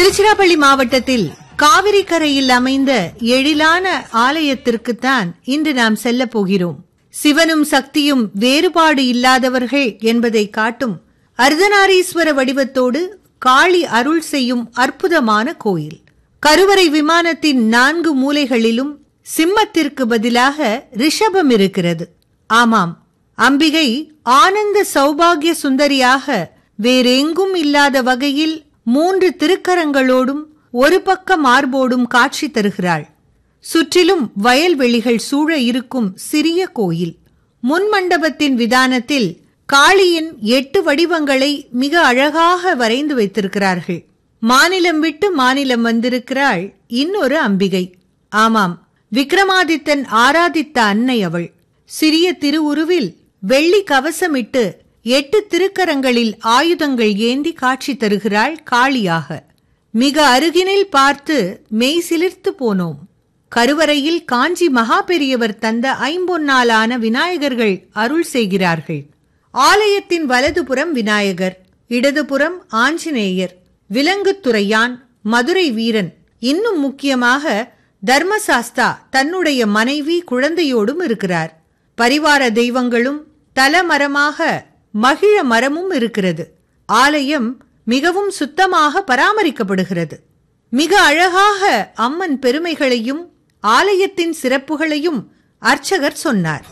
திருச்சிராப்பள்ளி மாவட்டத்தில் காவிரி கரையில் அமைந்த எழிலான ஆலயத்திற்குத்தான் இன்று நாம் செல்லப் போகிறோம் சிவனும் சக்தியும் வேறுபாடு இல்லாதவர்கள் என்பதை காட்டும் அர்த்தநாரீஸ்வர வடிவத்தோடு காளி அருள் செய்யும் அற்புதமான கோயில் கருவறை விமானத்தின் நான்கு மூலைகளிலும் சிம்மத்திற்கு பதிலாக ரிஷபம் இருக்கிறது ஆமாம் அம்பிகை ஆனந்த சௌபாகிய சுந்தரியாக வேறெங்கும் இல்லாத வகையில் மூன்று திருக்கரங்களோடும் ஒரு பக்க மார்போடும் காட்சி தருகிறாள் சுற்றிலும் வயல்வெளிகள் சூழ இருக்கும் சிறிய கோயில் முன் மண்டபத்தின் விதானத்தில் காளியின் எட்டு வடிவங்களை மிக அழகாக வரைந்து வைத்திருக்கிறார்கள் மாநிலம் விட்டு மாநிலம் வந்திருக்கிறாள் இன்னொரு அம்பிகை ஆமாம் விக்ரமாதித்தன் ஆராதித்த அன்னை அவள் சிறிய திருவுருவில் வெள்ளி கவசமிட்டு எட்டு திருக்கரங்களில் ஆயுதங்கள் ஏந்தி காட்சி தருகிறாள் காளியாக மிக அருகினில் பார்த்து மெய் சிலிர்த்து போனோம் கருவறையில் காஞ்சி மகா பெரியவர் தந்த ஐம்பொன்னாலான விநாயகர்கள் அருள் செய்கிறார்கள் ஆலயத்தின் வலதுபுறம் விநாயகர் இடதுபுறம் ஆஞ்சநேயர் விலங்குத்துறையான் மதுரை வீரன் இன்னும் முக்கியமாக தர்மசாஸ்தா தன்னுடைய மனைவி குழந்தையோடும் இருக்கிறார் பரிவார தெய்வங்களும் தலமரமாக மகிழ மரமும் இருக்கிறது ஆலயம் மிகவும் சுத்தமாக பராமரிக்கப்படுகிறது மிக அழகாக அம்மன் பெருமைகளையும் ஆலயத்தின் சிறப்புகளையும் அர்ச்சகர் சொன்னார்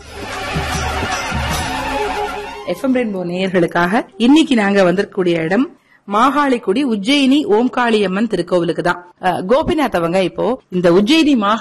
எஃப்எம் ரெயின்போ நேயர்களுக்காக இன்னைக்கு நாங்க வந்திருக்கக்கூடிய இடம் மாகாளிக்குடி உஜ்ஜயினி ஓம்காளியம்மன் திருக்கோவிலுக்கு தான் அஹ், கோபிநாத் அவங்க இப்போ இந்த உஜ்ஜயினி மாகா